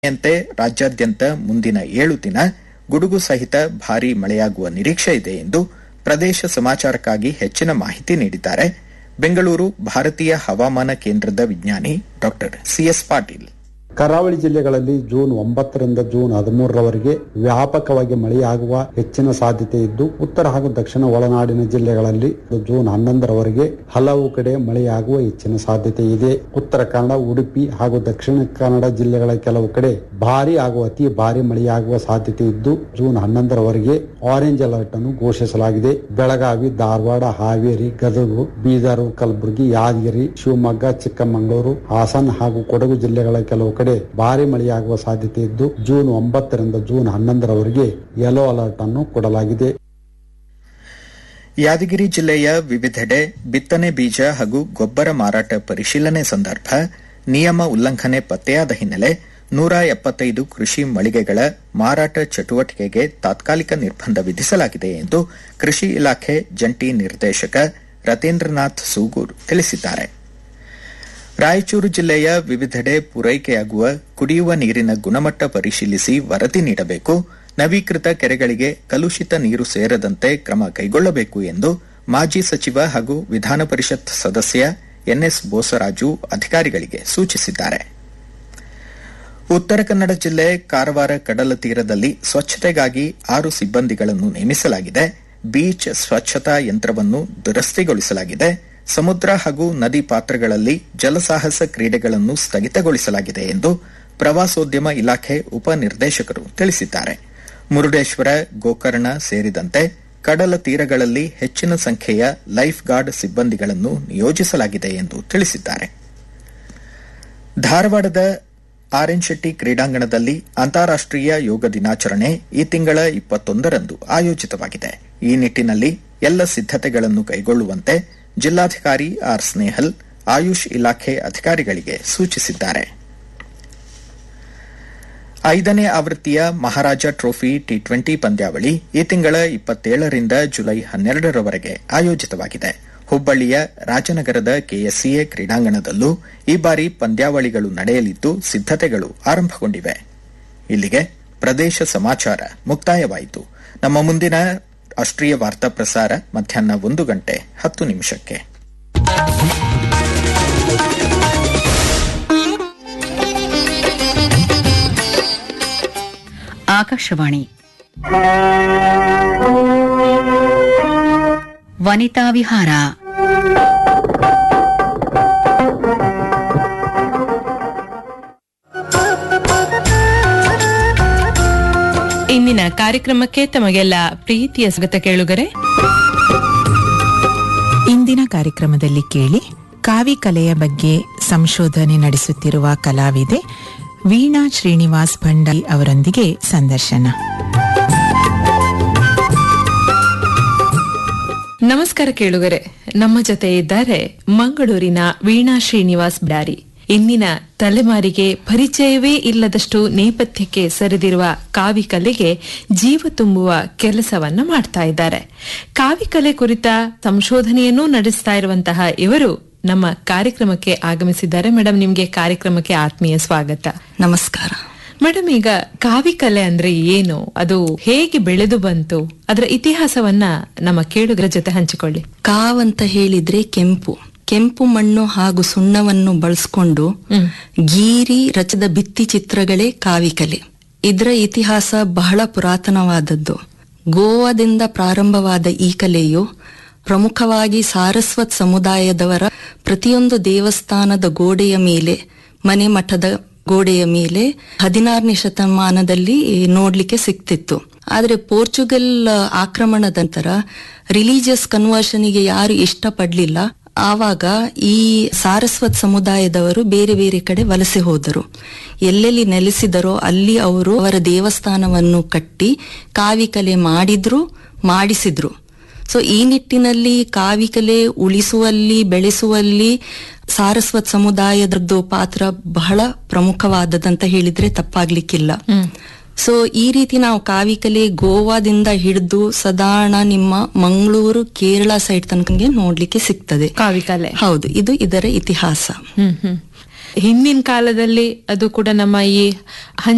ಯಂತೆ ರಾಜ್ಯಾದ್ಯಂತ ಮುಂದಿನ ಏಳು ದಿನ ಗುಡುಗು ಸಹಿತ ಭಾರೀ ಮಳೆಯಾಗುವ ನಿರೀಕ್ಷೆ ಇದೆ ಎಂದು ಪ್ರದೇಶ ಸಮಾಚಾರಕ್ಕಾಗಿ ಹೆಚ್ಚಿನ ಮಾಹಿತಿ ನೀಡಿದ್ದಾರೆ ಬೆಂಗಳೂರು ಭಾರತೀಯ ಹವಾಮಾನ ಕೇಂದ್ರದ ವಿಜ್ಞಾನಿ ಡಾ ಸಿಎಸ್ ಪಾಟೀಲ್ ಕರಾವಳಿ ಜಿಲ್ಲೆಗಳಲ್ಲಿ ಜೂನ್ ಒಂಬತ್ತರಿಂದ ಜೂನ್ ಹದಿಮೂರರವರೆಗೆ ವ್ಯಾಪಕವಾಗಿ ಮಳೆಯಾಗುವ ಹೆಚ್ಚಿನ ಸಾಧ್ಯತೆ ಇದ್ದು ಉತ್ತರ ಹಾಗೂ ದಕ್ಷಿಣ ಒಳನಾಡಿನ ಜಿಲ್ಲೆಗಳಲ್ಲಿ ಜೂನ್ ಹನ್ನೊಂದರವರೆಗೆ ಹಲವು ಕಡೆ ಮಳೆಯಾಗುವ ಹೆಚ್ಚಿನ ಸಾಧ್ಯತೆ ಇದೆ ಉತ್ತರ ಕನ್ನಡ ಉಡುಪಿ ಹಾಗೂ ದಕ್ಷಿಣ ಕನ್ನಡ ಜಿಲ್ಲೆಗಳ ಕೆಲವು ಕಡೆ ಭಾರಿ ಹಾಗೂ ಅತಿ ಭಾರಿ ಮಳೆಯಾಗುವ ಸಾಧ್ಯತೆ ಇದ್ದು ಜೂನ್ ಹನ್ನೊಂದರವರೆಗೆ ಆರೆಂಜ್ ಅಲರ್ಟ್ ಅನ್ನು ಘೋಷಿಸಲಾಗಿದೆ ಬೆಳಗಾವಿ ಧಾರವಾಡ ಹಾವೇರಿ ಗದಗ ಬೀದರ್ ಕಲಬುರಗಿ ಯಾದಗಿರಿ ಶಿವಮೊಗ್ಗ ಚಿಕ್ಕಮಗಳೂರು ಹಾಸನ ಹಾಗೂ ಕೊಡಗು ಜಿಲ್ಲೆಗಳ ಕೆಲವು ಕಡೆ ಭಾರಿ ಮಳೆಯಾಗುವ ಸಾಧ್ಯತೆ ಇದ್ದು ಜೂನ್ ಒಂಬತ್ತರಿಂದ ಜೂನ್ ಹನ್ನೊಂದರವರೆಗೆ ಯೆಲ್ಲೋ ಅಲರ್ಟ್ ಅನ್ನು ಕೊಡಲಾಗಿದೆ ಯಾದಗಿರಿ ಜಿಲ್ಲೆಯ ವಿವಿಧೆಡೆ ಬಿತ್ತನೆ ಬೀಜ ಹಾಗೂ ಗೊಬ್ಬರ ಮಾರಾಟ ಪರಿಶೀಲನೆ ಸಂದರ್ಭ ನಿಯಮ ಉಲ್ಲಂಘನೆ ಪತ್ತೆಯಾದ ಹಿನ್ನೆಲೆ ನೂರ ಎಪ್ಪತ್ತೈದು ಕೃಷಿ ಮಳಿಗೆಗಳ ಮಾರಾಟ ಚಟುವಟಿಕೆಗೆ ತಾತ್ಕಾಲಿಕ ನಿರ್ಬಂಧ ವಿಧಿಸಲಾಗಿದೆ ಎಂದು ಕೃಷಿ ಇಲಾಖೆ ಜಂಟಿ ನಿರ್ದೇಶಕ ರತೀಂದ್ರನಾಥ್ ಸೂಗೂರ್ ತಿಳಿಸಿದ್ದಾರೆ ರಾಯಚೂರು ಜಿಲ್ಲೆಯ ವಿವಿಧೆಡೆ ಪೂರೈಕೆಯಾಗುವ ಕುಡಿಯುವ ನೀರಿನ ಗುಣಮಟ್ಟ ಪರಿಶೀಲಿಸಿ ವರದಿ ನೀಡಬೇಕು ನವೀಕೃತ ಕೆರೆಗಳಿಗೆ ಕಲುಷಿತ ನೀರು ಸೇರದಂತೆ ಕ್ರಮ ಕೈಗೊಳ್ಳಬೇಕು ಎಂದು ಮಾಜಿ ಸಚಿವ ಹಾಗೂ ವಿಧಾನ ಪರಿಷತ್ ಸದಸ್ಯ ಎನ್ಎಸ್ ಬೋಸರಾಜು ಅಧಿಕಾರಿಗಳಿಗೆ ಸೂಚಿಸಿದ್ದಾರೆ ಉತ್ತರ ಕನ್ನಡ ಜಿಲ್ಲೆ ಕಾರವಾರ ಕಡಲ ತೀರದಲ್ಲಿ ಸ್ವಚ್ಛತೆಗಾಗಿ ಆರು ಸಿಬ್ಬಂದಿಗಳನ್ನು ನೇಮಿಸಲಾಗಿದೆ ಬೀಚ್ ಸ್ವಚ್ಛತಾ ಯಂತ್ರವನ್ನು ದುರಸ್ತಿಗೊಳಿಸಲಾಗಿದೆ ಸಮುದ್ರ ಹಾಗೂ ನದಿ ಪಾತ್ರಗಳಲ್ಲಿ ಜಲಸಾಹಸ ಕ್ರೀಡೆಗಳನ್ನು ಸ್ಥಗಿತಗೊಳಿಸಲಾಗಿದೆ ಎಂದು ಪ್ರವಾಸೋದ್ಯಮ ಇಲಾಖೆ ಉಪನಿರ್ದೇಶಕರು ತಿಳಿಸಿದ್ದಾರೆ ಮುರುಡೇಶ್ವರ ಗೋಕರ್ಣ ಸೇರಿದಂತೆ ಕಡಲ ತೀರಗಳಲ್ಲಿ ಹೆಚ್ಚಿನ ಸಂಖ್ಯೆಯ ಲೈಫ್ ಗಾರ್ಡ್ ಸಿಬ್ಬಂದಿಗಳನ್ನು ನಿಯೋಜಿಸಲಾಗಿದೆ ಎಂದು ತಿಳಿಸಿದ್ದಾರೆ ಧಾರವಾಡದ ಆರ್ಎನ್ ಶೆಟ್ಟಿ ಕ್ರೀಡಾಂಗಣದಲ್ಲಿ ಅಂತಾರಾಷ್ಟೀಯ ಯೋಗ ದಿನಾಚರಣೆ ಈ ತಿಂಗಳ ಇಪ್ಪತ್ತೊಂದರಂದು ಆಯೋಜಿತವಾಗಿದೆ ಈ ನಿಟ್ಟಿನಲ್ಲಿ ಎಲ್ಲ ಸಿದ್ದತೆಗಳನ್ನು ಕೈಗೊಳ್ಳುವಂತೆ ಜಿಲ್ಲಾಧಿಕಾರಿ ಆರ್ ಸ್ನೇಹಲ್ ಆಯುಷ್ ಇಲಾಖೆ ಅಧಿಕಾರಿಗಳಿಗೆ ಸೂಚಿಸಿದ್ದಾರೆ ಐದನೇ ಆವೃತ್ತಿಯ ಮಹಾರಾಜ ಟ್ರೋಫಿ ಟಿ ಟ್ವೆಂಟಿ ಪಂದ್ಯಾವಳಿ ಈ ತಿಂಗಳ ಇಪ್ಪತ್ತೇಳರಿಂದ ಜುಲೈ ಹನ್ನೆರಡರವರೆಗೆ ಆಯೋಜಿತವಾಗಿದೆ ಹುಬ್ಬಳ್ಳಿಯ ರಾಜನಗರದ ಕೆಎಸ್ಸಿಎ ಕ್ರೀಡಾಂಗಣದಲ್ಲೂ ಈ ಬಾರಿ ಪಂದ್ಯಾವಳಿಗಳು ನಡೆಯಲಿದ್ದು ಸಿದ್ದತೆಗಳು ಆರಂಭಗೊಂಡಿವೆ ಇಲ್ಲಿಗೆ ಪ್ರದೇಶ ಸಮಾಚಾರ ಮುಕ್ತಾಯವಾಯಿತು ನಮ್ಮ ಮುಂದಿನ ರಾಷ್ಟ್ರೀಯ ವಾರ್ತಾ ಪ್ರಸಾರ ಮಧ್ಯಾಹ್ನ ಒಂದು ಗಂಟೆ ಹತ್ತು ನಿಮಿಷಕ್ಕೆ ಆಕಾಶವಾಣಿ ವನಿತಾ ವಿಹಾರ ಇಂದಿನ ಕಾರ್ಯಕ್ರಮಕ್ಕೆ ತಮಗೆಲ್ಲ ಪ್ರೀತಿಯ ಸ್ವಾಗತ ಕೇಳುಗರೆ ಇಂದಿನ ಕಾರ್ಯಕ್ರಮದಲ್ಲಿ ಕೇಳಿ ಕಾವಿ ಕಲೆಯ ಬಗ್ಗೆ ಸಂಶೋಧನೆ ನಡೆಸುತ್ತಿರುವ ಕಲಾವಿದೆ ವೀಣಾ ಶ್ರೀನಿವಾಸ್ ಭಂಡಾರಿ ಅವರೊಂದಿಗೆ ಸಂದರ್ಶನ ನಮಸ್ಕಾರ ಕೇಳುಗರೆ ನಮ್ಮ ಜೊತೆ ಇದ್ದಾರೆ ಮಂಗಳೂರಿನ ವೀಣಾ ಶ್ರೀನಿವಾಸ್ ಬ್ಯಾರಿ ಇಂದಿನ ತಲೆಮಾರಿಗೆ ಪರಿಚಯವೇ ಇಲ್ಲದಷ್ಟು ನೇಪಥ್ಯಕ್ಕೆ ಸರಿದಿರುವ ಕಾವಿಕಲೆಗೆ ಜೀವ ತುಂಬುವ ಕೆಲಸವನ್ನ ಮಾಡ್ತಾ ಇದ್ದಾರೆ ಕಾವಿಕಲೆ ಕುರಿತ ಸಂಶೋಧನೆಯನ್ನೂ ನಡೆಸ್ತಾ ಇರುವಂತಹ ಇವರು ನಮ್ಮ ಕಾರ್ಯಕ್ರಮಕ್ಕೆ ಆಗಮಿಸಿದ್ದಾರೆ ಮೇಡಮ್ ನಿಮ್ಗೆ ಕಾರ್ಯಕ್ರಮಕ್ಕೆ ಆತ್ಮೀಯ ಸ್ವಾಗತ ನಮಸ್ಕಾರ ಮೇಡಮ್ ಈಗ ಕಾವಿಕಲೆ ಅಂದ್ರೆ ಏನು ಅದು ಹೇಗೆ ಬೆಳೆದು ಬಂತು ಅದರ ಇತಿಹಾಸವನ್ನ ನಮ್ಮ ಕೇಳುಗರ ಜೊತೆ ಹಂಚಿಕೊಳ್ಳಿ ಕಾವ್ ಅಂತ ಹೇಳಿದ್ರೆ ಕೆಂಪು ಕೆಂಪು ಮಣ್ಣು ಹಾಗೂ ಸುಣ್ಣವನ್ನು ಬಳಸ್ಕೊಂಡು ಗೀರಿ ರಚಿದ ಭಿತ್ತಿ ಚಿತ್ರಗಳೇ ಕಾವಿಕಲೆ ಇದರ ಇತಿಹಾಸ ಬಹಳ ಪುರಾತನವಾದದ್ದು ಗೋವಾದಿಂದ ಪ್ರಾರಂಭವಾದ ಈ ಕಲೆಯು ಪ್ರಮುಖವಾಗಿ ಸಾರಸ್ವತ್ ಸಮುದಾಯದವರ ಪ್ರತಿಯೊಂದು ದೇವಸ್ಥಾನದ ಗೋಡೆಯ ಮೇಲೆ ಮನೆ ಮಠದ ಗೋಡೆಯ ಮೇಲೆ ಹದಿನಾರನೇ ಶತಮಾನದಲ್ಲಿ ನೋಡ್ಲಿಕ್ಕೆ ಸಿಕ್ತಿತ್ತು ಆದ್ರೆ ಪೋರ್ಚುಗಲ್ ಆಕ್ರಮಣದ ನಂತರ ರಿಲಿಜಿಯಸ್ ಕನ್ವರ್ಷನ್ಗೆ ಯಾರು ಇಷ್ಟಪಡ್ಲಿಲ್ಲ ಆವಾಗ ಈ ಸಾರಸ್ವತ್ ಸಮುದಾಯದವರು ಬೇರೆ ಬೇರೆ ಕಡೆ ವಲಸೆ ಹೋದರು ಎಲ್ಲೆಲ್ಲಿ ನೆಲೆಸಿದರೋ ಅಲ್ಲಿ ಅವರು ಅವರ ದೇವಸ್ಥಾನವನ್ನು ಕಟ್ಟಿ ಕಾವಿಕಲೆ ಮಾಡಿದ್ರು ಮಾಡಿಸಿದ್ರು ಸೊ ಈ ನಿಟ್ಟಿನಲ್ಲಿ ಕಾವಿಕಲೆ ಉಳಿಸುವಲ್ಲಿ ಬೆಳೆಸುವಲ್ಲಿ ಸಾರಸ್ವತ್ ಸಮುದಾಯದದ್ದು ಪಾತ್ರ ಬಹಳ ಪ್ರಮುಖವಾದದಂತ ಹೇಳಿದ್ರೆ ತಪ್ಪಾಗ್ಲಿಕ್ಕಿಲ್ಲ ಸೊ ಈ ರೀತಿ ನಾವು ಕಾವಿಕಲೆ ಗೋವಾದಿಂದ ಹಿಡಿದು ಸಾಧಾರಣ ನಿಮ್ಮ ಮಂಗಳೂರು ಕೇರಳ ಸೈಡ್ ತನಕ ನೋಡ್ಲಿಕ್ಕೆ ಸಿಗ್ತದೆ ಕಾವಿಕಲೆ ಹೌದು ಇದು ಇದರ ಇತಿಹಾಸ ಹ್ಮ್ ಹ್ಮ್ ಹಿಂದಿನ ಕಾಲದಲ್ಲಿ ಅದು ಕೂಡ ನಮ್ಮ ಈ